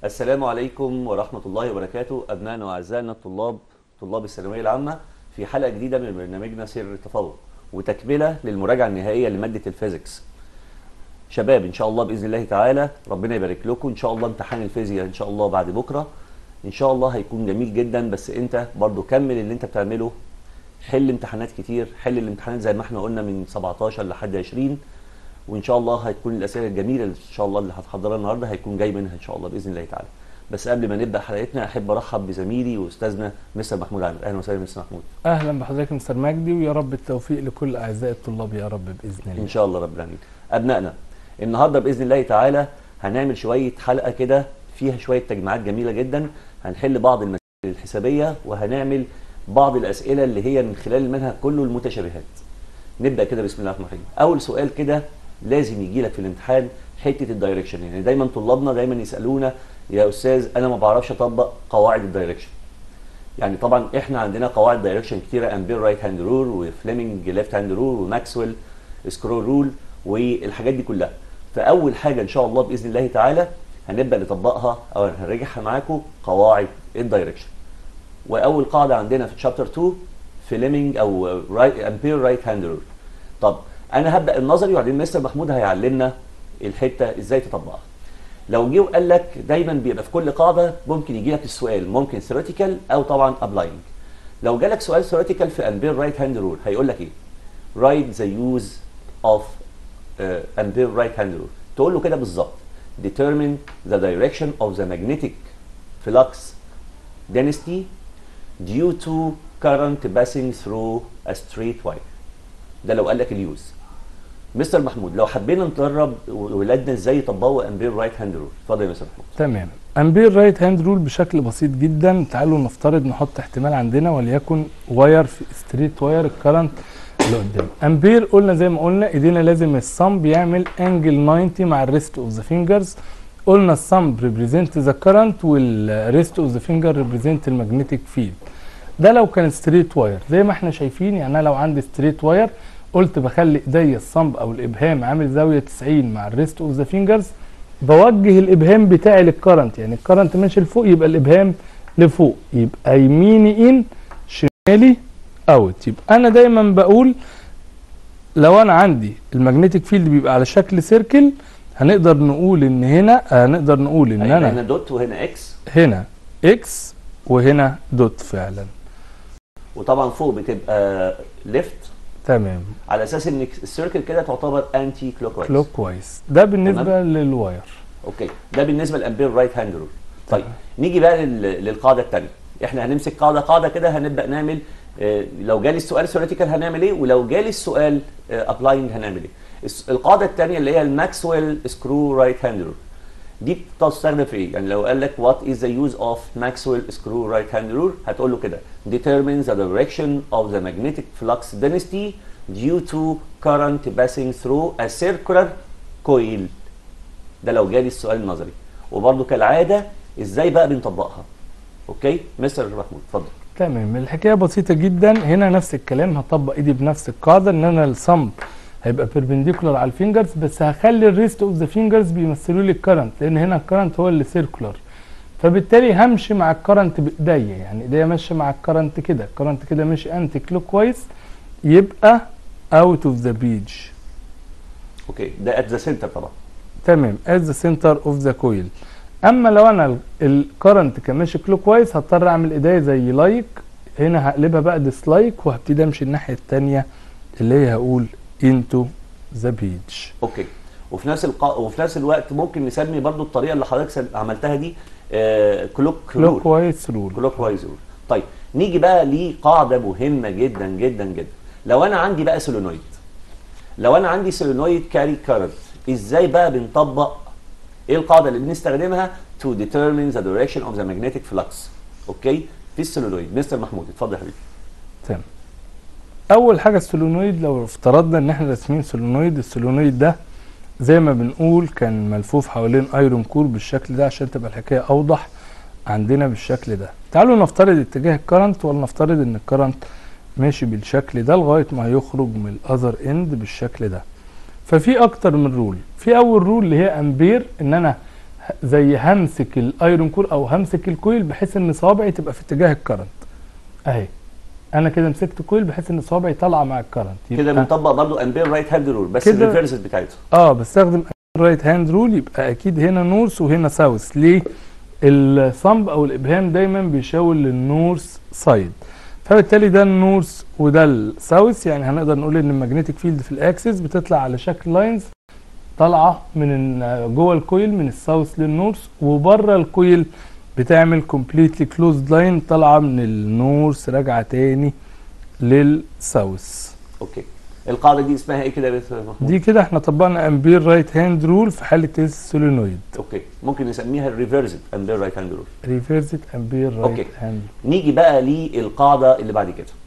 السلام عليكم ورحمة الله وبركاته أبنائنا وأعزائنا الطلاب طلاب الثانوية العامة في حلقة جديدة من برنامجنا سر التفوق وتكملة للمراجعة النهائية لمادة الفيزيكس شباب إن شاء الله بإذن الله تعالى ربنا يبارك لكم إن شاء الله امتحان الفيزياء إن شاء الله بعد بكرة إن شاء الله هيكون جميل جدا بس أنت برضو كمل اللي أنت بتعمله حل امتحانات كتير حل الامتحانات زي ما احنا قلنا من 17 لحد 20 وان شاء الله هتكون الاسئله الجميله اللي ان شاء الله اللي هتحضرها النهارده هيكون جاي منها ان شاء الله باذن الله تعالى بس قبل ما نبدا حلقتنا احب ارحب بزميلي واستاذنا مستر محمود عامر اهلا وسهلا مستر محمود اهلا بحضرتك مستر مجدي ويا رب التوفيق لكل اعزائي الطلاب يا رب باذن الله ان شاء الله رب العالمين ابنائنا النهارده باذن الله تعالى هنعمل شويه حلقه كده فيها شويه تجميعات جميله جدا هنحل بعض المسائل الحسابيه وهنعمل بعض الاسئله اللي هي من خلال المنهج كله المتشابهات نبدا كده بسم الله الرحمن الرحيم اول سؤال كده لازم يجي لك في الامتحان حته الدايركشن يعني دايما طلابنا دايما يسالونا يا استاذ انا ما بعرفش اطبق قواعد الدايركشن يعني طبعا احنا عندنا قواعد دايركشن كتيره امبير رايت هاند رول وفليمنج ليفت هاند رول وماكسويل سكرول رول والحاجات دي كلها فاول حاجه ان شاء الله باذن الله تعالى هنبدا نطبقها او هنراجعها معاكم قواعد الدايركشن واول قاعده عندنا في تشابتر 2 فليمنج او رايت امبير رايت هاند رول طب انا هبدا النظري وبعدين مستر محمود هيعلمنا الحته ازاي تطبقها لو جه وقال لك دايما بيبقى في كل قاعده ممكن يجي لك السؤال ممكن ثيوريتيكال او طبعا ابلاينج لو جالك سؤال ثيوريتيكال في امبير رايت هاند رول هيقول لك ايه رايت ذا يوز اوف امبير رايت هاند رول تقول له كده بالظبط determine the direction of the magnetic flux density due to current passing through a straight wire ده لو قال لك اليوز مستر محمود لو حبينا ندرب ولادنا ازاي يطبقوا امبير رايت هاند رول اتفضل يا مستر محمود تمام امبير رايت هاند رول بشكل بسيط جدا تعالوا نفترض نحط احتمال عندنا وليكن واير في ستريت واير الكرنت اللي قدام امبير قلنا زي ما قلنا ايدينا لازم الصم بيعمل انجل 90 مع الريست اوف ذا فينجرز قلنا الصم ريبريزنت ذا كرنت والريست اوف ذا فينجر ريبريزنت الماجنتيك فيلد ده لو كان ستريت واير زي ما احنا شايفين يعني انا لو عندي ستريت واير قلت بخلي ايديا الصنب او الابهام عامل زاويه 90 مع الريست اوف ذا فينجرز بوجه الابهام بتاعي للكرنت يعني الكرنت ماشي لفوق يبقى الابهام لفوق يبقى يميني ان شمالي اوت يبقى انا دايما بقول لو انا عندي المagnetic فيلد بيبقى على شكل سيركل هنقدر نقول ان هنا هنقدر نقول ان هنا انا دوت وهنا اكس هنا اكس وهنا دوت فعلا وطبعا فوق بتبقى ليفت تمام على اساس ان السيركل كده تعتبر انتي كلوك وايز كلوك وايز ده بالنسبه للواير اوكي ده بالنسبه للامبير رايت هاند رول طيب نيجي بقى لل- للقاعده الثانيه احنا هنمسك قاعده قاعده كده هنبدا نعمل آه، لو جالي السؤال ثيوريتيكال هنعمل ايه ولو جالي السؤال ابلاينج هنعمل ايه الس- القاعده الثانيه اللي هي الماكسويل سكرو رايت هاند رول دي بتستخدم في ايه؟ يعني لو قال لك what is the use of Maxwell screw right hand rule هتقول له كده determines the direction of the magnetic flux density due to current passing through a circular coil ده لو جالي السؤال النظري وبرده كالعاده ازاي بقى بنطبقها اوكي مستر محمود اتفضل تمام الحكايه بسيطه جدا هنا نفس الكلام هطبق ايدي بنفس القاعده ان انا الصمب هيبقى بيربنديكولار على الفينجرز بس هخلي الريست اوف ذا فينجرز بيمثلوا لي الكرنت لان هنا الكرنت هو اللي سيركولار فبالتالي همشي مع الكرنت بايديا يعني ايديا ماشيه مع الكرنت كده الكرنت كده ماشي انتي كلوك وايز يبقى اوت اوف ذا بيج اوكي ده ات ذا سنتر طبعا تمام at the center of the coil اما لو انا الكرنت كان ماشي كلوك وايز هضطر اعمل ايديا زي لايك هنا هقلبها بقى ديسلايك وهبتدي امشي الناحيه الثانيه اللي هي هقول into the beach اوكي وفي نفس القا... وفي نفس الوقت ممكن نسمي برضو الطريقه اللي حضرتك سل- عملتها دي آه كلوك رول كلوك وايز رول كلوك وايز رول طيب نيجي بقى لقاعده مهمه جدا جدا جدا لو انا عندي بقى سولينويد لو انا عندي سولينويد كاري كارنت ازاي بقى بنطبق ايه القاعده اللي بنستخدمها to determine the direction of the magnetic flux اوكي في السولينويد مستر محمود اتفضل يا حبيبي تمام اول حاجه السولينويد لو افترضنا ان احنا راسمين سولينويد السولينويد ده زي ما بنقول كان ملفوف حوالين ايرون كور بالشكل ده عشان تبقى الحكايه اوضح عندنا بالشكل ده تعالوا نفترض اتجاه الكرنت ولنفترض ان الكرنت ماشي بالشكل ده لغايه ما هيخرج من الاذر اند بالشكل ده ففي اكتر من رول في اول رول اللي هي امبير ان انا زي همسك الايرون كور او همسك الكويل بحيث ان صوابعي تبقى في اتجاه الكرنت اهي انا كده مسكت كويل بحيث ان صوابعي طالعه مع الكرنت كده بنطبق برضو امبير رايت هاند رول بس كده- الريفرس بتاعته اه بستخدم رايت هاند رول يبقى اكيد هنا نورث وهنا ساوث ليه الصمب او الابهام دايما بيشاور للنورث سايد فبالتالي ده النورث وده الساوث يعني هنقدر نقول ان الماجنتيك فيلد في الاكسس بتطلع على شكل لاينز طالعه من ال- جوه الكويل من الساوث للنورث وبره الكويل بتعمل كومبليتلي كلوزد لاين طالعه من النورث راجعه تاني للساوث اوكي القاعده دي اسمها ايه كده يا مستر محمود دي كده احنا طبقنا امبير رايت هاند رول في حاله السولينويد اوكي ممكن نسميها الريفرسد امبير رايت هاند رول ريفيرسد امبير أوكي. رايت هاند نيجي بقى للقاعده اللي بعد كده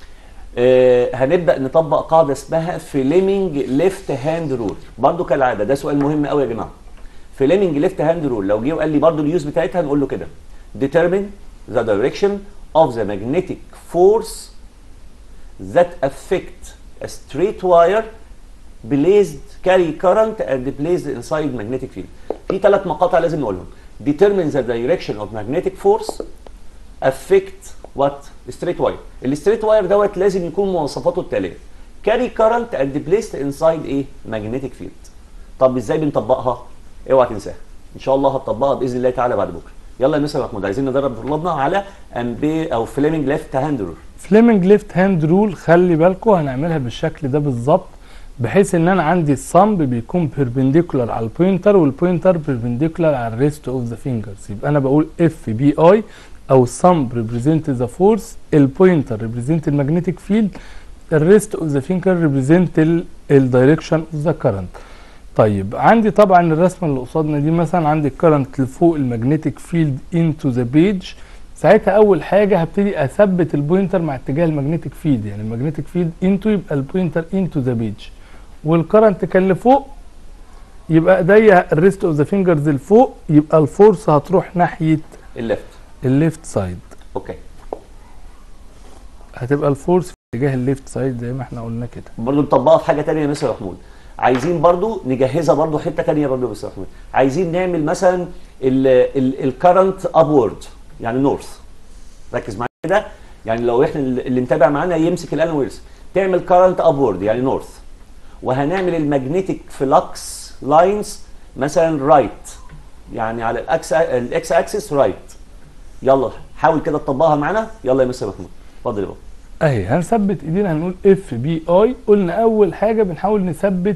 آه هنبدا نطبق قاعده اسمها فليمنج ليفت هاند رول برضو كالعاده ده سؤال مهم قوي يا جماعه فليمنج ليفت هاند رول لو جه وقال لي برضو اليوز بتاعتها نقول له كده determine the direction of the magnetic force that affect a straight wire placed carry current and placed inside magnetic field في ثلاث مقاطع لازم نقولهم determine the direction of magnetic force affect what straight wire الستريت واير دوت لازم يكون مواصفاته التاليه carry current and placed inside ايه magnetic field طب ازاي بنطبقها اوعى تنساها ان شاء الله هتطبقها باذن الله تعالى بعد بكره يلا يا مستر محمود عايزين ندرب طلابنا على امبي او فليمنج ليفت هاند رول فليمنج ليفت هاند رول خلي بالكم هنعملها بالشكل ده بالظبط بحيث ان انا عندي الصمب بيكون بيربنديكولار على البوينتر والبوينتر بيربنديكولار على الريست اوف ذا فينجرز يبقى انا بقول اف بي اي او الصمب ريبريزنت ذا فورس البوينتر ريبريزنت المagnetic فيلد الريست اوف ذا فينجر ريبريزنت الدايركشن اوف ذا كرنت طيب عندي طبعا الرسمه اللي قصادنا دي مثلا عندي الكرنت لفوق المagnetic فيلد انتو ذا بيج ساعتها اول حاجه هبتدي اثبت البوينتر مع اتجاه المagnetic فيلد يعني المagnetic فيلد انتو يبقى البوينتر انتو ذا بيج والكرنت كان لفوق يبقى ايديا الريست اوف ذا فينجرز لفوق يبقى الفورس هتروح ناحيه الليفت الليفت سايد اوكي هتبقى الفورس في اتجاه الليفت سايد زي ما احنا قلنا كده برضو نطبقها في حاجه ثانيه يا مستر محمود عايزين برضو نجهزها برضو حته ثانيه برضو يا مستر محمود عايزين نعمل مثلا الكرنت ابورد يعني نورث ركز معايا كده يعني لو احنا اللي متابع معانا يمسك الان ويرس تعمل كرنت ابورد يعني نورث وهنعمل الماجنتيك فلكس لاينز مثلا رايت يعني على الاكس الاكس اكسس رايت يلا حاول كده تطبقها معانا يلا يا مستر محمود اتفضل يا بابا اهي هنثبت ايدينا هنقول اف بي اي قلنا اول حاجه بنحاول نثبت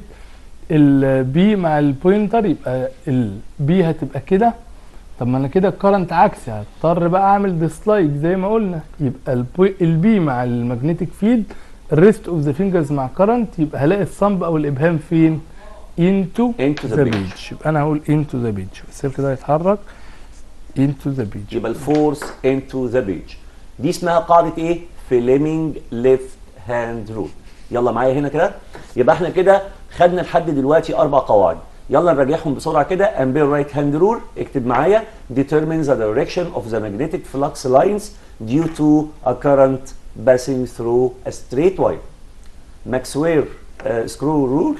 البي مع البوينتر يبقى البي هتبقى كده طب ما انا كده الكرنت عكسي هضطر بقى اعمل ديسلايك زي ما قلنا يبقى البي مع المagnetic فيلد الريست اوف ذا فينجرز مع كرنت يبقى هلاقي الصمب او الابهام فين into Into the the page. page يبقى انا هقول into the page السلك ده يتحرك into the page يبقى الفورس انتو ذا بيج دي اسمها قاعده ايه فليمنج ليفت هاند رول يلا معايا هنا كده يبقى احنا كده خدنا لحد دلوقتي اربع قواعد يلا نراجعهم بسرعه كده امبير رايت هاند رول اكتب معايا determines the direction of the magnetic flux lines due to a current passing through a straight wire Maxwell uh, screw rule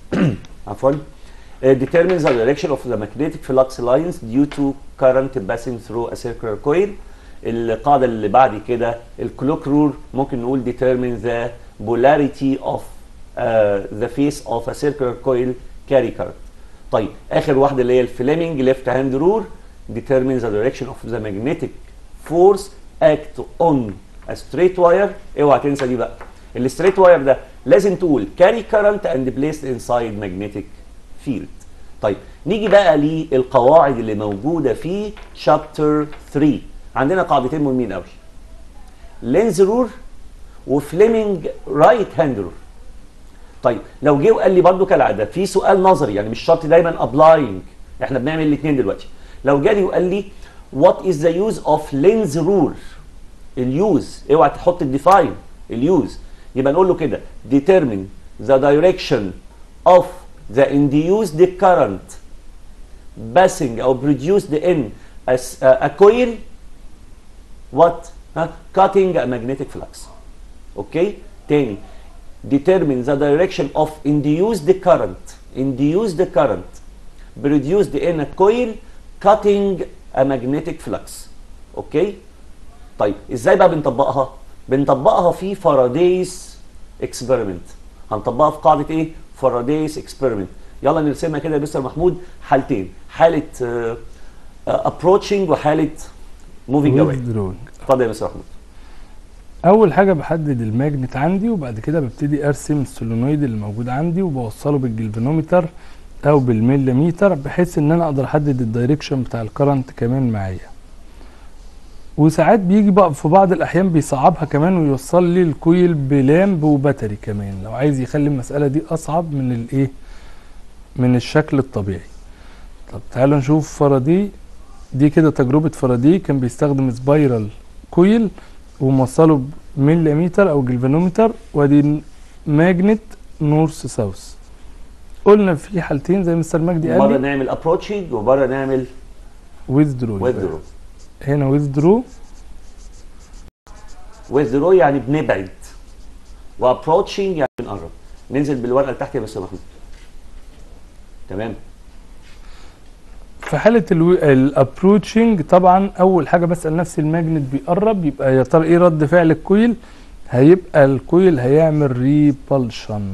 عفوا uh, determines the direction of the magnetic flux lines due to current passing through a circular coil القاعدة اللي بعد كده الكلوك رول ممكن نقول determine the polarity of uh, the face of a circular coil carry current طيب آخر واحدة اللي هي الفليمنج left hand rule determines the direction of the magnetic force act on a straight wire اوعى تنسى دي بقى الستريت واير ده لازم تقول carry current and placed inside magnetic field طيب نيجي بقى للقواعد اللي موجوده في شابتر 3 عندنا قاعدتين مهمين قوي لينز رول وفليمنج رايت هاند رول طيب لو جه وقال لي برضو كالعاده في سؤال نظري يعني مش شرط دايما ابلاينج احنا بنعمل الاثنين دلوقتي لو جالي وقال لي وات از ذا يوز اوف لينز رول اليوز اوعى تحط الديفاين اليوز يبقى نقول له كده determine the direction of the induced current passing or produced in a, s- a coil what ها cutting a magnetic flux اوكي تاني determine the direction of induced current induced current produced in a coil cutting a magnetic flux اوكي طيب ازاي بقى بنطبقها بنطبقها في فارادايس اكسبيرمنت هنطبقها في قاعده ايه فارادايس اكسبيرمنت يلا نرسمها كده يا مستر محمود حالتين حاله ابروتشنج وحاله موفينج اواي withdrawing. اتفضل يا مستر محمود اول حاجه بحدد الماجنت عندي وبعد كده ببتدي ارسم السولينويد اللي موجود عندي وبوصله بالجلفانومتر او بالمليمتر بحيث ان انا اقدر احدد الدايركشن بتاع الكرنت كمان معايا وساعات بيجي بقى في بعض الاحيان بيصعبها كمان ويوصل لي الكويل بلامب وباتري كمان لو عايز يخلي المساله دي اصعب من الايه من الشكل الطبيعي طب تعالوا نشوف فاراداي دي كده تجربه فاراداي كان بيستخدم سبايرال كويل وموصله بمليمتر او جلفانومتر وادي ماجنت نورث ساوث قلنا في حالتين زي مستر مجدي مره قال لي نعمل ابروتشنج ومره نعمل ويزدرو ويذرو هنا ويزدرو ويذرو يعني بنبعد وابروتشنج يعني بنقرب ننزل بالورقه اللي تحت يا مستر محمود تمام في حاله الابروتشنج طبعا اول حاجه بسال نفسي الماجنت بيقرب يبقى يا ترى ايه رد فعل الكويل هيبقى الكويل هيعمل ريبالشن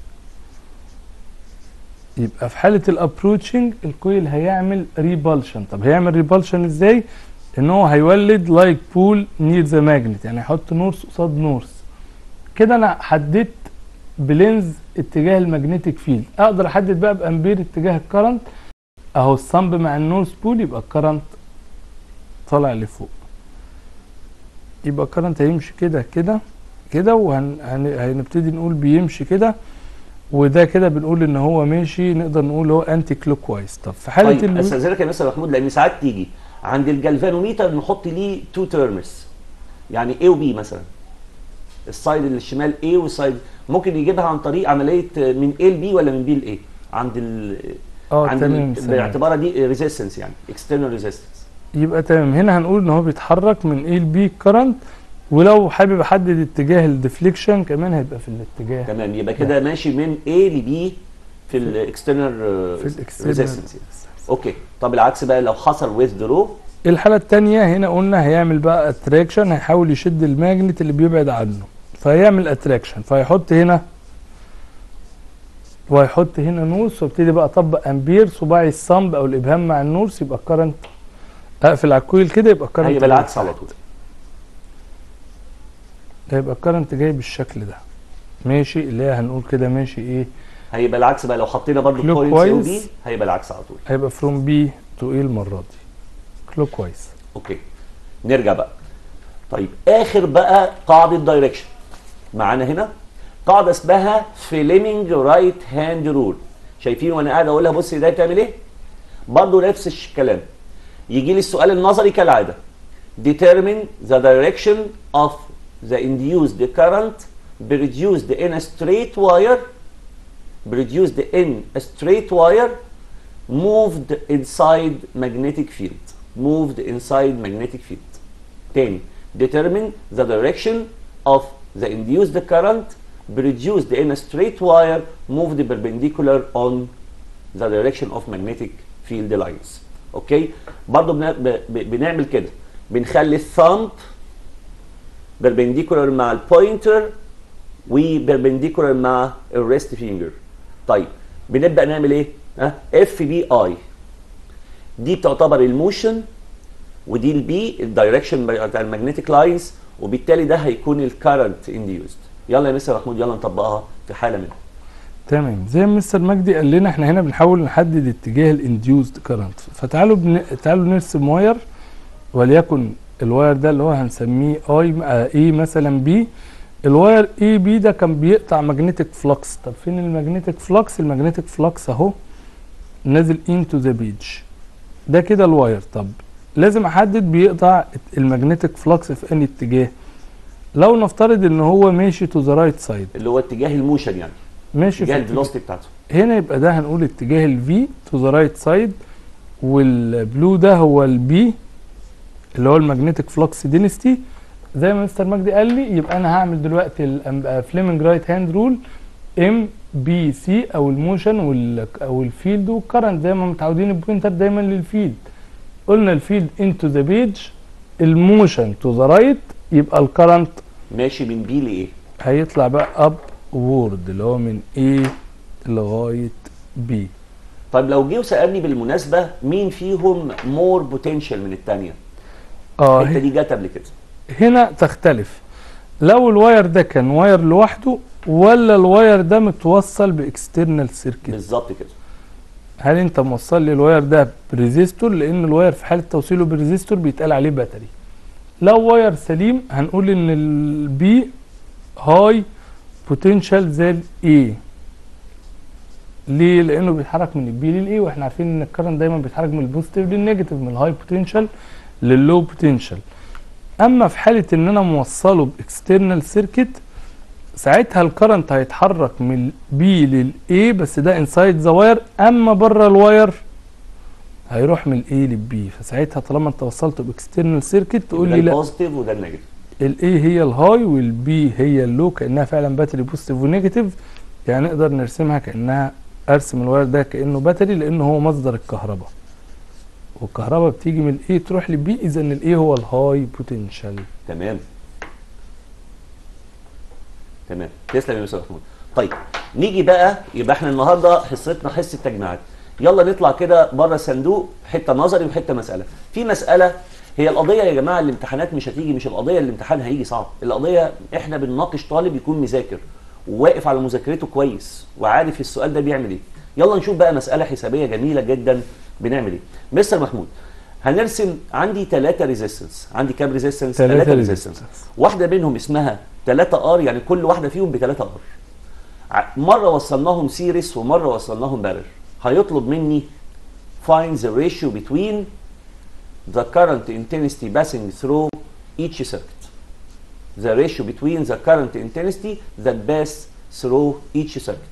يبقى في حاله الابروتشنج الكويل هيعمل ريبالشن طب هيعمل ريبالشن ازاي ان هو هيولد لايك بول نير ذا ماجنت يعني هيحط نورث قصاد نورث كده انا حددت بلينز اتجاه المagnetic فيلد اقدر احدد بقى بامبير اتجاه الكرنت اهو الصمب مع النورث بول يبقى الكرنت طالع لفوق يبقى الكرنت هيمشي كده كده كده وهنبتدي نقول بيمشي كده وده كده بنقول ان هو ماشي نقدر نقول هو انتي كلوك وايز طب في حاله طيب ال- استاذنك يا مستر محمود لان ساعات تيجي عند الجلفانوميتر نحط ليه تو تيرمز يعني A وB مثلا السايد اللي الشمال A والسايد ممكن يجيبها عن طريق عمليه من A ل B ولا من B ل A عند ال اه عند تمام ال- سلام. باعتبارها دي ريزيستنس يعني اكسترنال ريزيستنس يبقى تمام هنا هنقول ان هو بيتحرك من A ل B كرنت ولو حابب احدد اتجاه الديفليكشن كمان هيبقى في الاتجاه تمام يبقى كده ماشي من A ل B في الاكسترنال في الاكسترنال ريزيستنس اوكي طب العكس بقى لو حصل ويذرو الحالة التانية هنا قلنا هيعمل بقى اتراكشن هيحاول يشد الماجنت اللي بيبعد عنه فهيعمل اتراكشن فهيحط هنا وهيحط هنا نورس وابتدي بقى اطبق امبير صباعي الصمب او الابهام مع النورس يبقى الكرنت اقفل على الكويل كده يبقى الكرنت هيبقى العكس على طول هيبقى الكرنت جاي بالشكل ده ماشي اللي هي هنقول كده ماشي ايه هيبقى العكس بقى لو حطينا برضو Clockwise. بوينتس A وB هيبقى العكس على طول هيبقى فروم بي تو ايه المرة دي كلوك وايز اوكي نرجع بقى طيب اخر بقى قاعده دايركشن معانا هنا قاعده اسمها فليمنج رايت هاند رول شايفين وانا قاعد اقولها بص ده بتعمل ايه برضه نفس الكلام يجي لي السؤال النظري كالعاده determine the direction of the induced current produced in a straight wire produced in a straight wire moved inside magnetic field moved inside magnetic field تاني determine the direction of the induced current produced in a straight wire moved perpendicular on the direction of magnetic field lines اوكي برضو بن- ب- ب- بنعمل كده بنخلي الثامب perpendicular مع البوينتر وبربنديكولار مع الريست فينجر طيب بنبدا نعمل ايه ها اف بي اي دي بتعتبر الموشن ودي البي الدايركشن بتاع المagnetic لاينز وبالتالي ده هيكون الكرنت انديوزد يلا يا مستر محمود يلا نطبقها في حاله منها تمام زي ما مستر مجدي قال لنا احنا هنا بنحاول نحدد اتجاه الانديوزد كرنت فتعالوا بن... تعالوا نرسم واير وليكن الواير ده اللي هو هنسميه اي اي مثلا بي الواير اي بي ده كان بيقطع ماجنتيك فلكس طب فين الماجنتيك فلكس الماجنتيك فلكس اهو نازل انتو ذا بيج ده كده الواير طب لازم احدد بيقطع الماجنتيك فلكس في انهي اتجاه لو نفترض ان هو ماشي تو ذا رايت سايد اللي هو اتجاه الموشن يعني ماشي اتجاه في الفيلوسيتي بتاعته هنا يبقى ده هنقول اتجاه الفي تو ذا رايت سايد والبلو ده هو البي اللي هو المagnetic فلكس دينستي زي ما مستر مجدي قال لي يبقى انا هعمل دلوقتي فليمنج رايت هاند رول ام بي سي او الموشن وال او الفيلد والكرنت زي ما متعودين البوينتر دايما للفيلد قلنا الفيد انتو ذا بيج الموشن تو ذا رايت يبقى الكرنت ماشي من بي لايه هيطلع بقى اب وورد اللي هو من A لغايه B طيب لو جه وسالني بالمناسبه مين فيهم مور بوتنشال من الثانيه اه الحته دي جت قبل كده هنا تختلف لو الواير ده كان واير لوحده ولا الواير ده متوصل باكسترنال سيركت بالظبط كده هل انت موصل لي الواير ده بريزيستور لان الواير في حاله توصيله بريزيستور بيتقال عليه باتري لو واير سليم هنقول ان البي هاي بوتنشال زي الاي ليه لانه بيتحرك من البي للاي واحنا عارفين ان الكرنت دايما بيتحرك من البوزيتيف للنيجاتيف من الهاي بوتنشال لللو بوتنشال اما في حاله ان انا موصله باكسترنال سيركت ساعتها الكرنت هيتحرك من البي للاي بس ده انسايد ذا واير اما بره الواير هيروح من الاي للبي فساعتها طالما انت وصلته باكسترنال سيركت تقول ده لي لا البوزيتيف وده النيجاتيف الاي هي الهاي والبي هي اللو كانها فعلا باتري بوزيتيف ونيجاتيف يعني نقدر نرسمها كانها ارسم الواير ده كانه باتري لانه هو مصدر الكهرباء والكهرباء بتيجي من الاي تروح للبي اذا الاي هو الهاي بوتنشال تمام تمام تسلم يا استاذ محمود طيب نيجي بقى يبقى احنا النهارده حصتنا حصه تجميعات يلا نطلع كده بره الصندوق حته نظري وحته مساله في مساله هي القضيه يا جماعه الامتحانات مش هتيجي مش القضيه الامتحان هيجي صعب القضيه احنا بنناقش طالب يكون مذاكر وواقف على مذاكرته كويس وعارف السؤال ده بيعمل ايه يلا نشوف بقى مساله حسابيه جميله جدا بنعمل ايه مستر محمود هنرسم عندي ثلاثة ريزيستنس عندي كام ريزيستنس تلاتة ثلاثة resistance. ريزيستنس واحده منهم اسمها 3 ار يعني كل واحده فيهم ب 3 ار مره وصلناهم سيريس ومره وصلناهم بارل هيطلب مني find the ratio between the current intensity passing through each circuit the ratio between the current intensity that pass through each circuit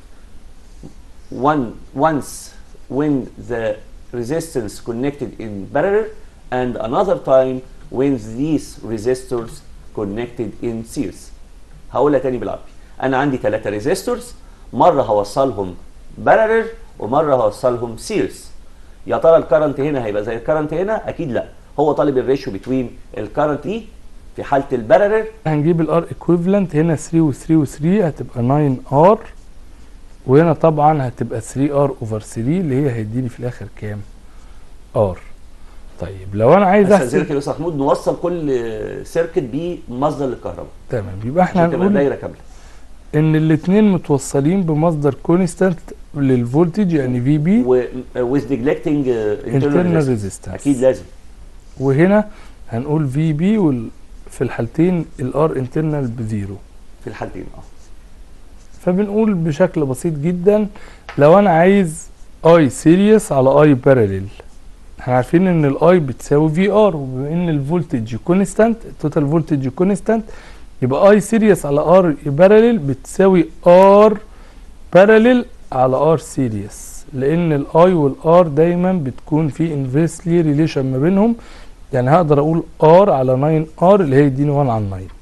one once when the resistance connected in parallel and another time when these resistors connected in series هقولها تاني بالعربي انا عندي ثلاثة ريزيستورز مره هوصلهم بارلل ومره هوصلهم سيريز يا ترى الكرنت هنا هيبقى زي الكرنت هنا اكيد لا هو طالب الريشيو بتوين الكرنت دي في حاله البارلل هنجيب الار ايكويفالنت هنا 3 و3 و3 هتبقى 9 ار وهنا طبعا هتبقى 3 ار اوفر 3 اللي هي هيديني في الاخر كام ار طيب لو انا عايز استاذنك احسب يا استاذ محمود نوصل كل سيركت بمصدر للكهرباء تمام يبقى احنا عشان تبقى هنقول دايره كامله ان الاثنين متوصلين بمصدر كونستانت للفولتج يعني في بي و with neglecting uh, internal internal resistance. resistance اكيد لازم وهنا هنقول في بي وال في الحالتين الار انترنال بزيرو في الحالتين اه فبنقول بشكل بسيط جدا لو انا عايز اي سيريس على اي باراليل احنا عارفين ان الاي بتساوي في ار وبما ان الفولتج كونستانت التوتال فولتج كونستانت يبقى اي سيريس على ار باراليل بتساوي ار باراليل على ار سيريس لان الاي والار دايما بتكون في انفيرسلي ريليشن ما بينهم يعني هقدر اقول ار على 9 ار اللي هي يديني 1 على 9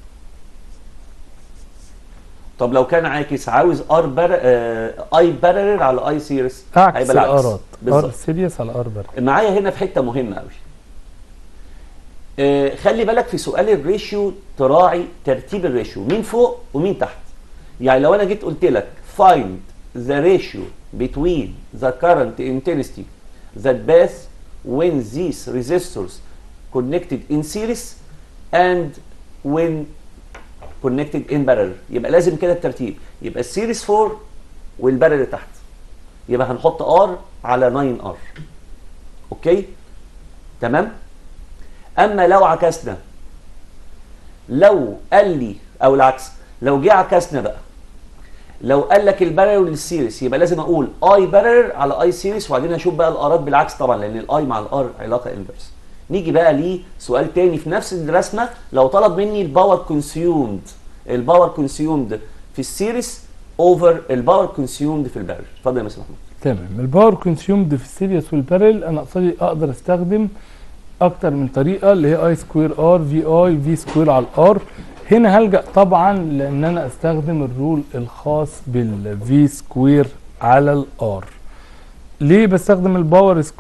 طب لو كان عاكس عاوز ار بر... آه... اي بارلل على اي سيريس اعكس هيبقى العكس الارات ار بالظبط سيريس على ار باراليل معايا هنا في حته مهمه قوي آه خلي بالك في سؤال الريشيو تراعي ترتيب الريشيو مين فوق ومين تحت يعني لو انا جيت قلت لك find the ratio between the current intensity that pass when these resistors connected in series and when connected in parallel يبقى لازم كده الترتيب يبقى السيريس فوق والبارل تحت يبقى هنحط ار على 9 ار اوكي تمام اما لو عكسنا لو قال لي او العكس لو جه عكسنا بقى لو قال لك البارل للسيريس يبقى لازم اقول اي بارل على اي سيريس وبعدين اشوف بقى الارات بالعكس طبعا لان الاي مع الار علاقه انفرس نيجي بقى لسؤال تاني في نفس الرسمه لو طلب مني الباور كونسيومد الباور كونسيومد في السيريس اوفر الباور كونسيومد في البارل اتفضل يا مستر محمود تمام الباور كونسيومد في السيريس والبارل انا اقصد اقدر استخدم اكتر من طريقه اللي هي اي سكوير ار في اي في سكوير على الار هنا هلجا طبعا لان انا استخدم الرول الخاص بالفي سكوير على الار ليه بستخدم الباور سكوير في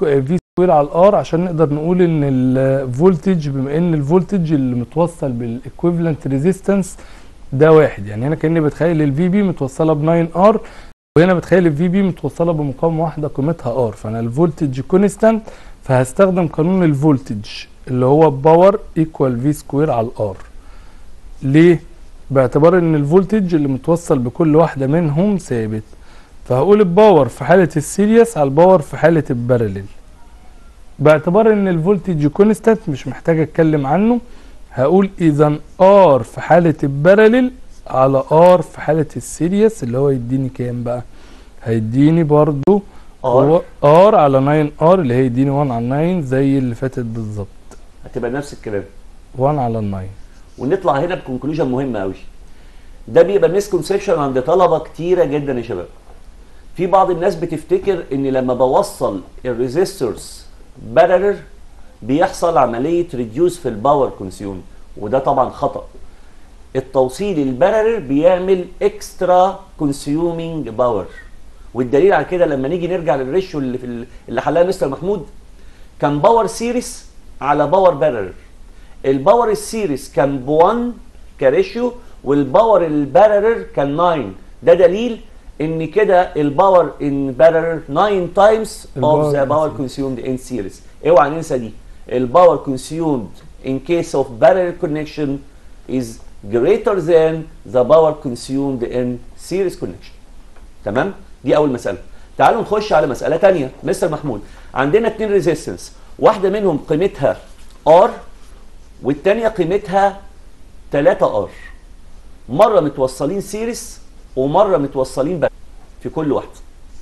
سكوير على الار عشان نقدر نقول ان الفولتج بما ان الفولتج اللي متوصل بالايكويفالنت ريزيستنس ده واحد يعني هنا كاني بتخيل الفي بي متوصله ب 9 ار وهنا بتخيل الفي بي متوصله بمقاومه واحده قيمتها ار فانا الفولتج كونستانت فهستخدم قانون الفولتج اللي هو باور ايكوال في سكوير على الار ليه باعتبار ان الفولتج اللي متوصل بكل واحده منهم ثابت فهقول الباور في حاله السيريس على الباور في حاله البارلل باعتبار ان الفولتج كونستانت مش محتاج اتكلم عنه هقول اذا ار في حاله البارلل على ار في حاله السيريس اللي هو يديني كام بقى هيديني برضو هو ار على 9 ار اللي هي يديني 1 على 9 زي اللي فاتت بالظبط هتبقى نفس الكلام 1 على 9 ونطلع هنا بكونكلوجن مهم قوي ده بيبقى مسكونسبشن عند طلبه كتيره جدا يا شباب في بعض الناس بتفتكر ان لما بوصل الريزيستورز بارلر بيحصل عمليه ريديوس في الباور كونسيوم وده طبعا خطا التوصيل البارلر بيعمل اكسترا كونسيومينج باور والدليل على كده لما نيجي نرجع للريشيو اللي في ال- اللي حلها مستر محمود كان باور سيريس على باور بارلر الباور السيريس كان ب 1 كريشيو والباور البارلر كان 9 ده دليل ان كده الباور ان بارلر 9 تايمز اوف ذا الباور باور كونسيومد ان سيريس اوعى ننسى دي الباور كونسيومد in case of parallel connection is greater than the power consumed in series connection تمام دي اول مساله تعالوا نخش على مساله تانية مستر محمود عندنا اتنين ريزيستنس واحده منهم قيمتها ار والتانية قيمتها 3 ار مره متوصلين سيريس ومره متوصلين بقى في كل واحده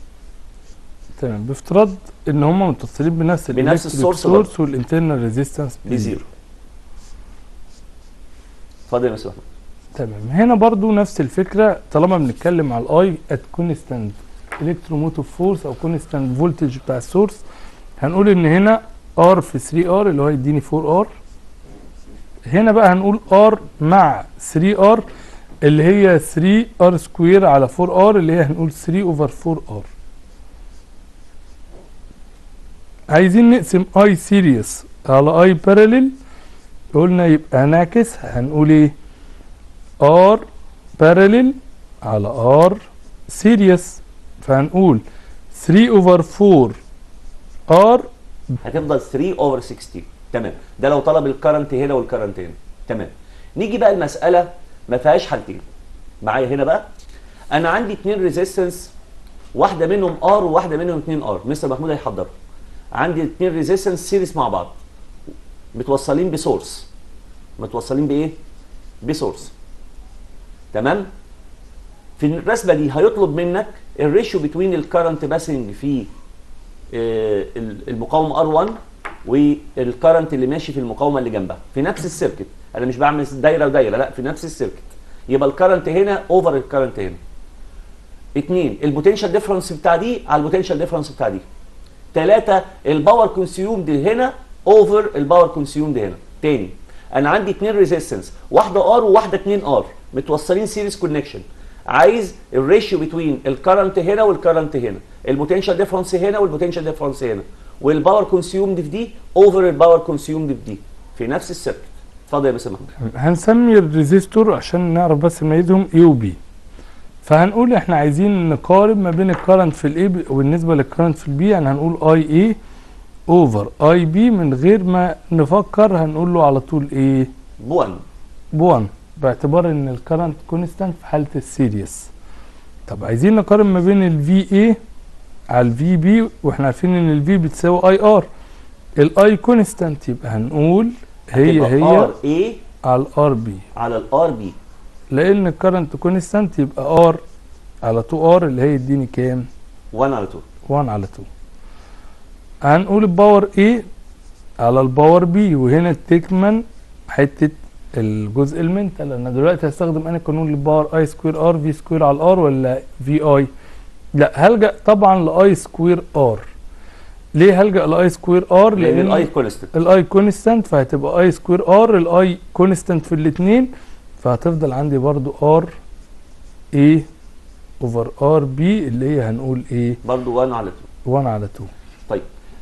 تمام بافتراض ان هم متصلين بنفس بنفس الإلكتريك السورس سورس والانترنال ريزيستنس بزيرو اتفضل يا مستر محمود تمام هنا برضو نفس الفكره طالما بنتكلم على الاي ات كونستانت الكتروموتيف فورس او كونستانت فولتج بتاع السورس هنقول ان هنا ار في 3 ار اللي هو يديني 4 ار هنا بقى هنقول ار مع 3 ار اللي هي 3 ار سكوير على 4 ار اللي هي هنقول 3 اوفر 4 ار عايزين نقسم اي سيريس على اي باراليل قلنا يبقى نعكس هنقول ايه ار باراليل على ار سيريس فهنقول 3 اوفر 4 ار هتفضل 3 اوفر 16 تمام ده لو طلب الكرنت هنا والكرنت هنا تمام نيجي بقى المساله ما فيهاش حالتين معايا هنا بقى انا عندي اتنين ريزيستنس واحده منهم ار وواحده منهم 2 ار مستر محمود هيحضرها عندي اتنين ريزيستنس سيريس مع بعض متوصلين بسورس متوصلين بايه بسورس تمام في الرسمه دي هيطلب منك الريشيو بتوين الكرنت باسنج في آه، المقاومه ار1 والكرنت اللي ماشي في المقاومه اللي جنبها في نفس السيركت انا مش بعمل دايره ودايره لا في نفس السيركت يبقى الكرنت هنا اوفر الكرنت هنا اتنين البوتنشال ديفرنس بتاع دي على البوتنشال ديفرنس بتاع دي ثلاثة الباور كونسيومد هنا اوفر الباور كونسيومد هنا تاني انا عندي اتنين ريزيستنس واحده ار وواحده 2 ار متوصلين سيريز كونكشن عايز الريشيو بتوين الكرنت هنا والكرنت هنا البوتنشال ديفرنس هنا والبوتنشال ديفرنس هنا والباور كونسيومد في دي اوفر الباور كونسيومد في دي في نفس السيركت اتفضل يا مستر محمود هنسمي الريزيستور عشان نعرف بس نميزهم اي وبي فهنقول احنا عايزين نقارب ما بين الكرنت في الاي وبالنسبه للكرنت في البي يعني هنقول اي اي اوفر اي بي من غير ما نفكر هنقول له على طول ايه بوان ب1 باعتبار ان الكرنت كونستانت في حاله السيريس طب عايزين نقارن ما بين الفي اي على الفي بي واحنا عارفين ان الفي بتساوي اي ار الاي كونستانت يبقى هنقول هي هي ار اي على الار بي على الار بي لان الكرنت كونستانت يبقى ار على 2 ار اللي هي يديني كام 1 على 2 1 على 2 هنقول الباور ايه على الباور بي وهنا تكمن حته الجزء المنتال انا دلوقتي هستخدم انا قانون للباور اي سكوير ار في سكوير على الار ولا في اي لا هلجا طبعا لاي سكوير ار ليه هلجا لاي سكوير ار لان الاي كونستنت الاي كونستانت فهتبقى اي سكوير ار الاي كونستانت في الاثنين فهتفضل عندي برضو ار اي اوفر ار بي اللي هي هنقول ايه برضه 1 على 2 1 على 2 طيب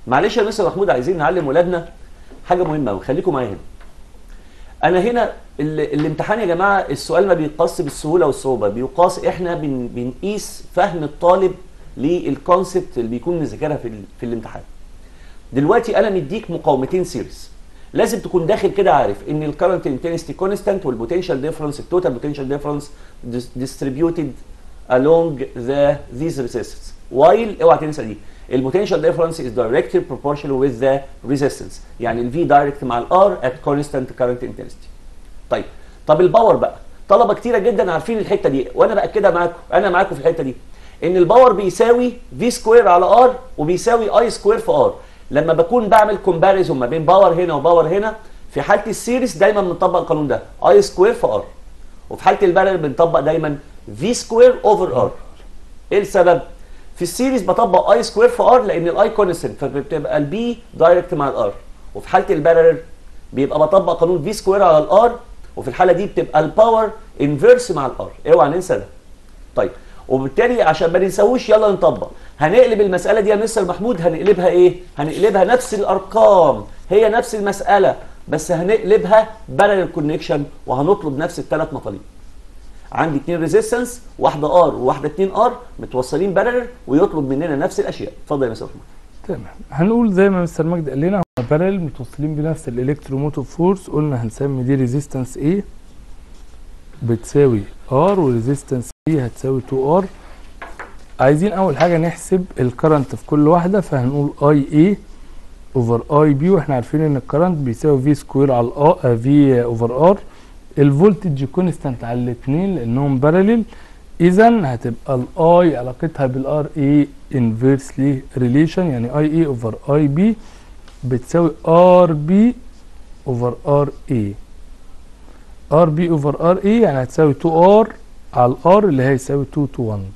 معلش يا مستر محمود عايزين نعلم ولادنا حاجه مهمه قوي خليكم معايا هنا انا هنا ال- الامتحان يا جماعه السؤال ما بيقاس بالسهوله والصعوبه بيقاس احنا بن بنقيس فهم الطالب للكونسبت اللي بيكون مذاكرها في, ال- في الامتحان دلوقتي انا مديك مقاومتين سيريز لازم تكون داخل كده عارف ان الكرنت انتنستي كونستانت والبوتنشال ديفرنس التوتال بوتنشال ديفرنس distributed along the these resistance while اوعى تنسى دي البوتنشال ديفرنس is directly proportional with the resistance يعني ال V direct مع ال R at constant current intensity طيب طب الباور بقى طلبه كتيره جدا عارفين الحته دي وانا باكدها معاكم انا معاكم في الحته دي ان الباور بيساوي في سكوير على ار وبيساوي اي سكوير في ار لما بكون بعمل كومباريزون ما بين باور هنا وباور هنا في حاله السيريس دايما بنطبق القانون ده اي سكوير في ار وفي حاله البارل بنطبق دايما في سكوير اوفر ار ايه السبب في السيريز بطبق اي سكوير في ار لان الاي كونستنت فبتبقى البي دايركت مع الار وفي حاله البارل بيبقى بطبق قانون في سكوير على الار وفي الحاله دي بتبقى الباور انفيرس مع الار اوعى ننسى ده طيب وبالتالي عشان ما ننساهوش يلا نطبق هنقلب المساله دي يا مستر محمود هنقلبها ايه هنقلبها نفس الارقام هي نفس المساله بس هنقلبها بارل كونكشن وهنطلب نفس الثلاث مطالب عندي اثنين ريزيستنس واحده ار وواحده 2 ار متوصلين بارل ويطلب مننا نفس الاشياء اتفضل يا مستر محمود تمام هنقول زي ما مستر مجدي قال لنا هم بارل متوصلين بنفس الالكتروموتيف فورس قلنا هنسمي دي ريزيستنس A بتساوي R وريزيستنس B هتساوي 2R عايزين اول حاجه نحسب الكرنت في كل واحده فهنقول IA اوفر اي بي واحنا عارفين ان الكرنت بيساوي في سكوير على في اوفر ار الفولتج كونستانت على الاثنين لانهم بارلل اذا هتبقى الاي علاقتها بالار اي انفيرسلي ريليشن يعني اي اي اوفر اي بي بتساوي ار بي اوفر ار اي ار بي اوفر ار اي يعني هتساوي 2 ار على الار اللي هيساوي 2 تو 1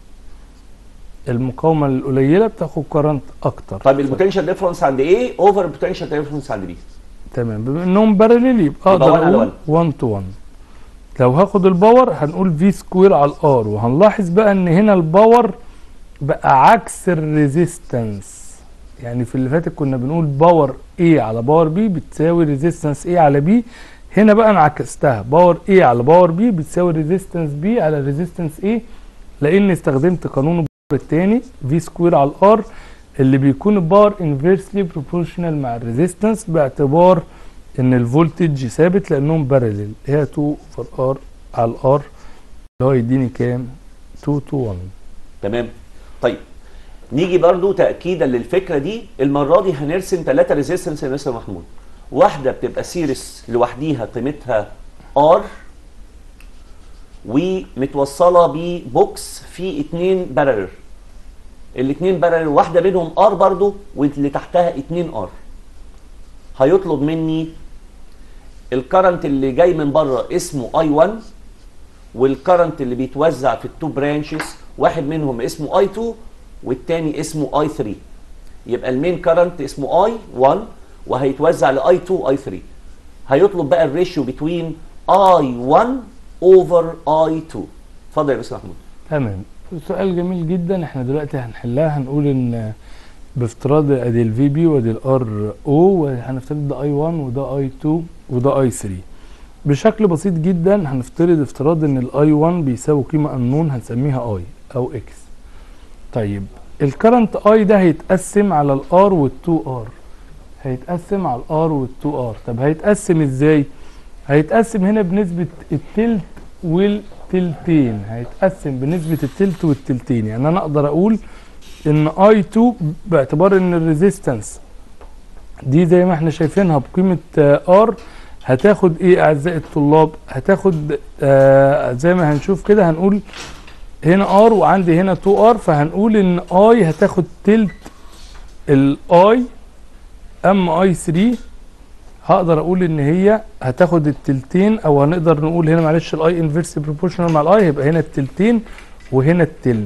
المقاومه القليله بتاخد كرنت اكتر طيب البوتنشال ديفرنس عند ايه اوفر البوتنشال ديفرنس عند بي تمام بما انهم بارلل يبقى يبقى اقدر one على اقول 1 تو 1 لو هاخد الباور هنقول في سكوير على الار وهنلاحظ بقى ان هنا الباور بقى عكس الريزيستنس يعني في اللي فاتت كنا بنقول باور اي على باور بي بتساوي ريزيستنس اي على بي هنا بقى انا عكستها باور اي على باور بي بتساوي ريزيستنس بي على ريزيستنس اي لان استخدمت قانون الباور الثاني في سكوير على الار اللي بيكون الباور انفيرسلي بروبورشنال مع الريزيستنس باعتبار ان الفولتج ثابت لانهم بارلل هي 2 اوفر ار على الار اللي هو يديني كام 2 تو 1 تمام طيب نيجي برضو تاكيدا للفكره دي المره دي هنرسم ثلاثه ريزيستنس يا مستر محمود واحده بتبقى سيريس لوحديها قيمتها ار ومتوصله ببوكس فيه اتنين بارلر الاتنين بارلر واحده منهم ار برضو واللي تحتها اتنين ار هيطلب مني الكرنت اللي جاي من بره اسمه اي 1 والكرنت اللي بيتوزع في التو برانشز واحد منهم اسمه اي 2 والتاني اسمه اي 3 يبقى المين كرنت اسمه اي 1 وهيتوزع لاي 2 اي 3 هيطلب بقى الريشيو بتوين اي 1 اوفر اي 2 اتفضل يا مستر محمود تمام سؤال جميل جدا احنا دلوقتي هنحلها هنقول ان بافتراض ادي الفي بي وادي الار او وهنفترض ده اي 1 وده اي 2 وده اي 3 بشكل بسيط جدا هنفترض افتراض ان الاي 1 بيساوي قيمه انون هنسميها اي او اكس طيب الكرنت اي ده هيتقسم على الار وال2 ار هيتقسم على الار وال2 ار طب هيتقسم ازاي هيتقسم هنا بنسبه التلت والتلتين هيتقسم بنسبه التلت والتلتين يعني انا اقدر اقول ان اي 2 باعتبار ان الريزيستنس دي زي ما احنا شايفينها بقيمه ار هتاخد ايه اعزائي الطلاب هتاخد آه زي ما هنشوف كده هنقول هنا ار وعندي هنا 2 ار فهنقول ان اي هتاخد تلت الاي اما اي 3 هقدر اقول ان هي هتاخد التلتين او هنقدر نقول هنا معلش الاي انفيرس بروبورشنال مع الاي هيبقى هنا التلتين وهنا التلت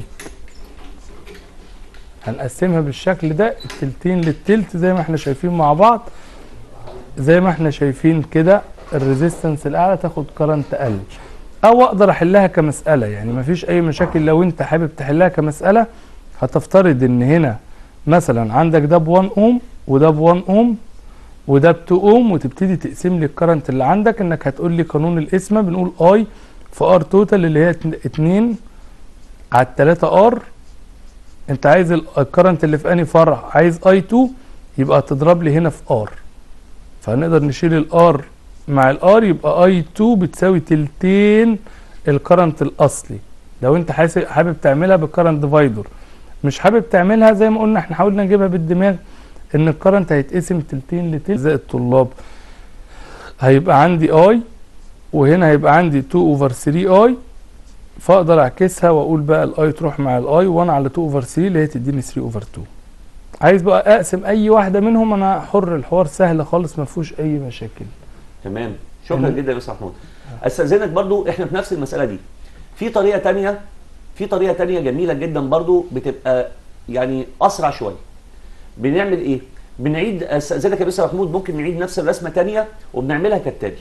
هنقسمها بالشكل ده التلتين للتلت زي ما احنا شايفين مع بعض زي ما احنا شايفين كده الريزيستنس الاعلى تاخد كرنت اقل او اقدر احلها كمساله يعني مفيش اي مشاكل لو انت حابب تحلها كمساله هتفترض ان هنا مثلا عندك ده ب 1 اوم وده ب 1 اوم وده ب 2 اوم وتبتدي تقسم لي الكرنت اللي عندك انك هتقول لي قانون القسمه بنقول اي في ار توتال اللي هي 2 على 3 ار انت عايز ال- الكرنت اللي في انهي فرع عايز اي 2 يبقى هتضرب لي هنا في ار فهنقدر نشيل الار مع الار يبقى اي 2 بتساوي تلتين الكرنت الاصلي لو انت حاسب حابب تعملها بالكرنت ديفايدر مش حابب تعملها زي ما قلنا احنا حاولنا نجيبها بالدماغ ان الكرنت هيتقسم تلتين لتلت زي الطلاب هيبقى عندي اي وهنا هيبقى عندي 2 اوفر 3 اي فاقدر اعكسها واقول بقى الاي تروح مع الاي 1 على 2 اوفر 3 اللي هي تديني 3 اوفر 2 عايز بقى اقسم اي واحده منهم انا حر الحوار سهل خالص ما فيهوش اي مشاكل تمام شكرا تمام. جدا يا استاذ محمود استاذنك برضو احنا في نفس المساله دي في طريقه تانية في طريقه تانية جميله جدا برضو بتبقى يعني اسرع شويه بنعمل ايه بنعيد استاذنك يا استاذ محمود ممكن نعيد نفس الرسمه تانية وبنعملها كالتالي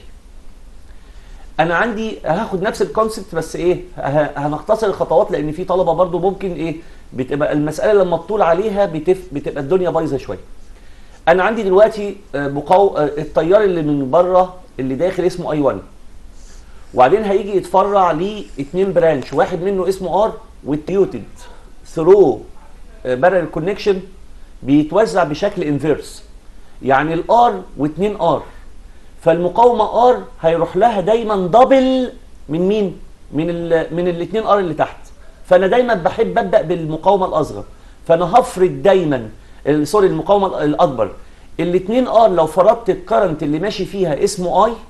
انا عندي هاخد نفس الكونسبت بس ايه ه- هنختصر الخطوات لان في طلبه برضو ممكن ايه بتبقى المساله لما تطول عليها بتف بتبقى الدنيا بايظه شويه انا عندي دلوقتي آه، مقاو... آه، التيار اللي من بره اللي داخل اسمه اي 1 وبعدين هيجي يتفرع ليه اتنين برانش واحد منه اسمه ار والتيوتد ثرو بارل كونكشن بيتوزع بشكل انفيرس يعني الار واتنين ار فالمقاومه ار هيروح لها دايما دبل من مين من ال من الاثنين ار اللي تحت فانا دايما بحب ابدا بالمقاومه الاصغر فانا هفرض دايما ال- سوري المقاومه الاكبر الاثنين ار لو فرضت الكرنت اللي ماشي فيها اسمه اي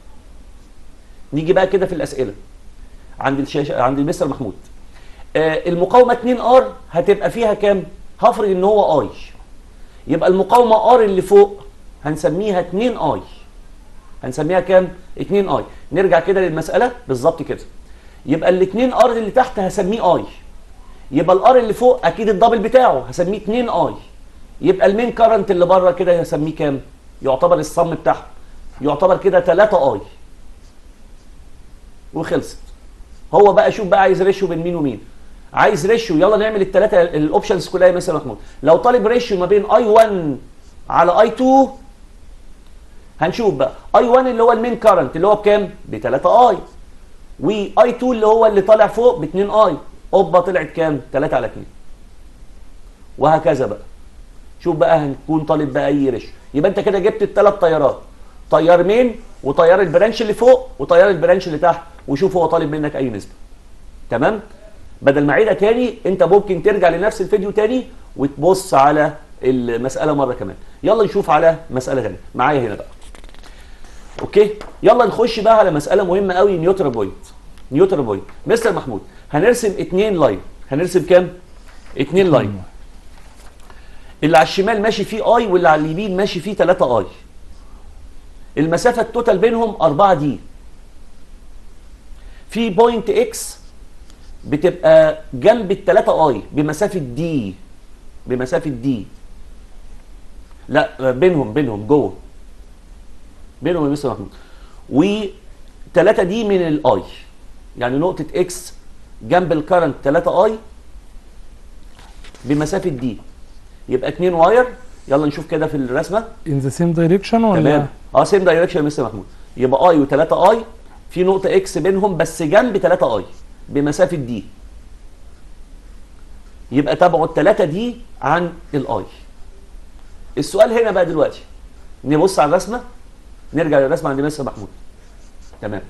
نيجي بقى كده في الاسئله عند الشاشه عند المستر محمود آه المقاومه 2 ار هتبقى فيها كام هفرض ان هو اي يبقى المقاومه ار اللي فوق هنسميها 2 اي هنسميها كام 2 اي نرجع كده للمساله بالظبط كده يبقى الاثنين ار اللي تحت هسميه اي يبقى الار اللي فوق اكيد الدبل بتاعه هسميه 2 اي يبقى المين كارنت اللي بره كده هسميه كام يعتبر الصم بتاعه يعتبر كده 3 اي وخلصت هو بقى شوف بقى عايز ريشيو بين مين ومين عايز ريشيو يلا نعمل الثلاثه الاوبشنز كلها يا مستر محمود لو طالب ريشيو ما بين اي 1 على اي 2 هنشوف بقى اي 1 اللي هو المين كارنت اللي هو بكام ب 3 اي واي 2 اللي هو اللي طالع فوق ب 2 اي اوبا طلعت كام 3 على 2 وهكذا بقى شوف بقى هنكون طالب بقى اي ريشيو يبقى انت كده جبت الثلاث طيارات طيار مين وطيار البرانش اللي فوق وطيار البرانش اللي تحت وشوف هو طالب منك اي نسبه تمام بدل ما اعيدها تاني انت ممكن ترجع لنفس الفيديو تاني وتبص على المساله مره كمان يلا نشوف على مساله ثانيه معايا هنا بقى اوكي يلا نخش بقى على مساله مهمه قوي نيوترال بوينت نيوترال بوينت مستر محمود هنرسم اتنين لاين هنرسم كام اتنين لاين اللي على الشمال ماشي فيه اي واللي على اليمين ماشي فيه 3 اي المسافه التوتال بينهم 4 دي في بوينت اكس بتبقى جنب التلاتة اي بمسافة دي بمسافة دي لا بينهم بينهم جوه بينهم يا مستر محمود و3 دي من الاي يعني نقطة اكس جنب الكرنت 3 اي بمسافة دي يبقى 2 واير يلا نشوف كده في الرسمة in the same direction ولا تمام اه سيم دايركشن يا مستر محمود يبقى اي و3 اي في نقطة اكس بينهم بس جنب 3 اي بمسافة دي يبقى تابعوا الثلاثة دي عن الاي السؤال هنا بقى دلوقتي نبص على الرسمة نرجع للرسمة عند مستر محمود تمام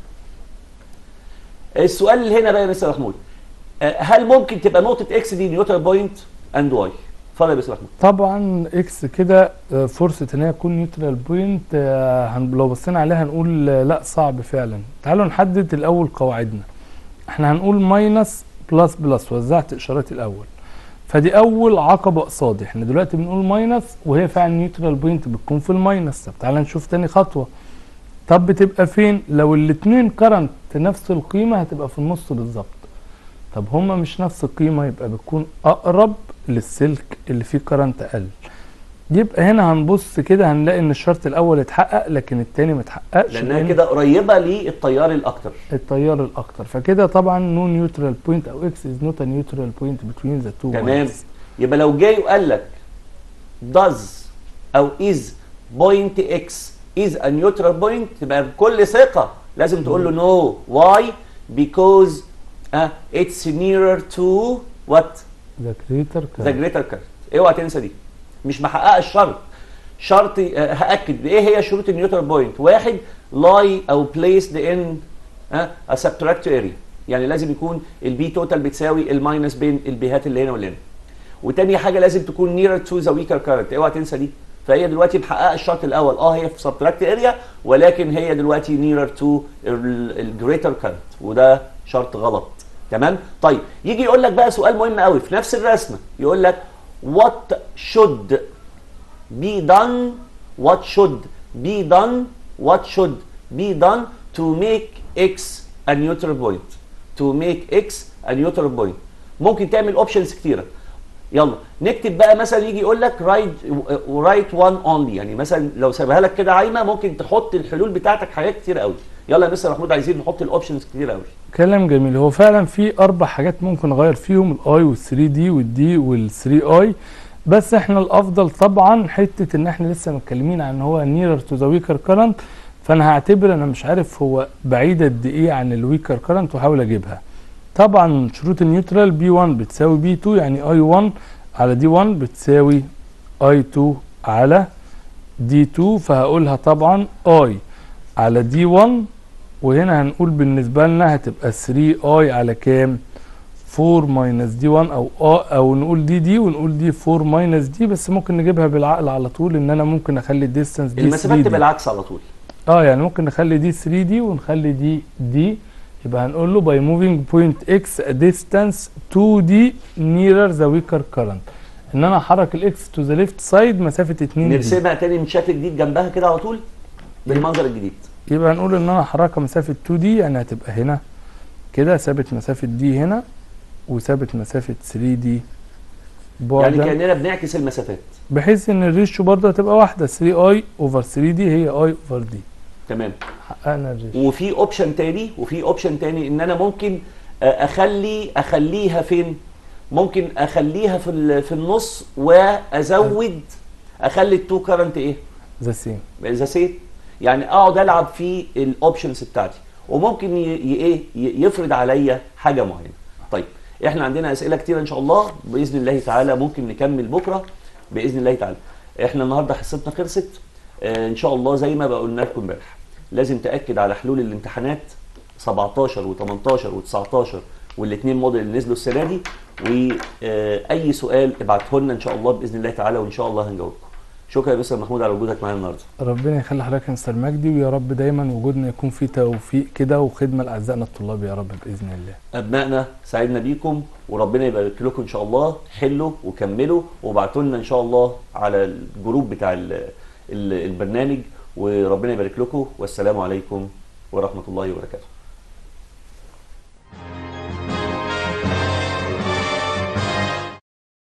السؤال اللي هنا بقى يا مستر محمود آه، هل ممكن تبقى نقطة اكس دي نيوترال بوينت اند واي اتفضل يا مستر محمود طبعا اكس كده آه، فرصه ان هي تكون نيوترال بوينت آه، هن- لو بصينا عليها هنقول آه، لا صعب فعلا تعالوا نحدد الاول قواعدنا احنا هنقول ماينس بلس بلس وزعت اشارات الاول فدي اول عقبه قصادي احنا دلوقتي بنقول ماينس وهي فعلا نيوترال بوينت بتكون في الماينس طب تعالى نشوف تاني خطوه طب بتبقى فين لو الاتنين كرنت نفس القيمه هتبقى في النص بالظبط طب هما مش نفس القيمه يبقى بتكون اقرب للسلك اللي فيه كرنت اقل يبقى هنا هنبص كده هنلاقي ان الشرط الاول اتحقق لكن التاني ما اتحققش لانها لأن كده قريبة للتيار الاكتر التيار الاكتر فكده طبعا نو نيوترال بوينت او اكس از نوت ا نيوترال بوينت بتوين ذا تو تمام يبقى لو جاي وقال لك does او is point x is a neutral point تبقى بكل ثقه لازم تقول له no why because uh, it's nearer to what ذا كريتر ذا جريتر كارت اوعى تنسى دي مش محققه الشرط شرط آه، هاكد ايه هي شروط النيوترال بوينت واحد لاي او بليسد ان ا سبتراكت اريا يعني لازم يكون البي توتال بتساوي الماينس بين البيهات اللي هنا واللي هنا وتاني حاجه لازم تكون نيرر تو ذا ويكر كارنت اوعى تنسى دي فهي دلوقتي محققه الشرط الاول اه هي في سبتراكت اريا ولكن هي دلوقتي نيرر تو الجريتر كارنت وده شرط غلط تمام طيب يجي يقول لك بقى سؤال مهم قوي في نفس الرسمه يقول لك what should be done what should be done what should be done to make x a neutral point to make x a neutral point ممكن تعمل اوبشنز كتيره يلا نكتب بقى مثلا يجي يقول لك رايت رايت وان اونلي يعني مثلا لو سابها لك كده عايمه ممكن تحط الحلول بتاعتك حاجات كتير قوي يلا يا مستر محمود عايزين نحط الاوبشنز كتير قوي كلام جميل هو فعلا في اربع حاجات ممكن اغير فيهم الاي وال3 دي والدي وال3 اي بس احنا الافضل طبعا حته ان احنا لسه متكلمين عن هو نيرر تو ذا ويكر كرنت فانا هعتبر انا مش عارف هو بعيد قد ايه عن الويكر كرنت واحاول اجيبها طبعا شروط النيوترال بي 1 بتساوي بي 2 يعني اي 1 على دي 1 بتساوي اي 2 على دي 2 فهقولها طبعا اي على دي 1 وهنا هنقول بالنسبه لنا هتبقى 3 اي على كام 4 ماينس دي 1 او اه او نقول دي دي ونقول دي 4 ماينس دي بس ممكن نجيبها بالعقل على طول ان انا ممكن اخلي الديستانس دي 3 المسافات دي تبقى العكس على طول اه يعني ممكن نخلي دي 3 دي ونخلي دي دي يبقى هنقول له by moving point x a distance 2d nearer the weaker current ان انا احرك الاكس تو ذا ليفت سايد مسافه 2 دي نرسمها تاني من شكل جديد جنبها كده على طول بالمنظر الجديد يبقى هنقول ان انا احركها مسافه 2 دي يعني هتبقى هنا كده ثابت مسافه دي هنا وثابت مسافه 3 دي يعني بعدا كاننا بنعكس المسافات بحيث ان الريشيو برضه هتبقى واحده 3 اي اوفر 3 دي هي اي اوفر دي تمام حققنا الريشيو وفي اوبشن تاني وفي اوبشن تاني ان انا ممكن آه، اخلي اخليها فين ممكن اخليها في ال- في النص وازود اخلي التو كارنت ايه ذا سيم ذا سيم يعني اقعد العب في الاوبشنز بتاعتي وممكن ي- ي- ايه ي- يفرض عليا حاجه معينه طيب احنا عندنا اسئله كتير ان شاء الله باذن الله تعالى ممكن نكمل بكره باذن الله تعالى احنا النهارده حصتنا خلصت آه ان شاء الله زي ما قلنا لكم امبارح لازم تاكد على حلول الامتحانات 17 و18 و19 والاثنين موديل اللي نزلوا السنه دي واي سؤال ابعته لنا ان شاء الله باذن الله تعالى وان شاء الله هنجاوبكم شكرا يا مستر محمود على وجودك معانا النهارده ربنا يخلي حضرتك يا مستر مجدي ويا رب دايما وجودنا يكون فيه توفيق كده وخدمه لاعزائنا الطلاب يا رب باذن الله ابنائنا سعدنا بيكم وربنا يبارك لكم ان شاء الله حلوا وكملوا وابعتوا لنا ان شاء الله على الجروب بتاع ال- ال- البرنامج وربنا يبارك لكم والسلام عليكم ورحمه الله وبركاته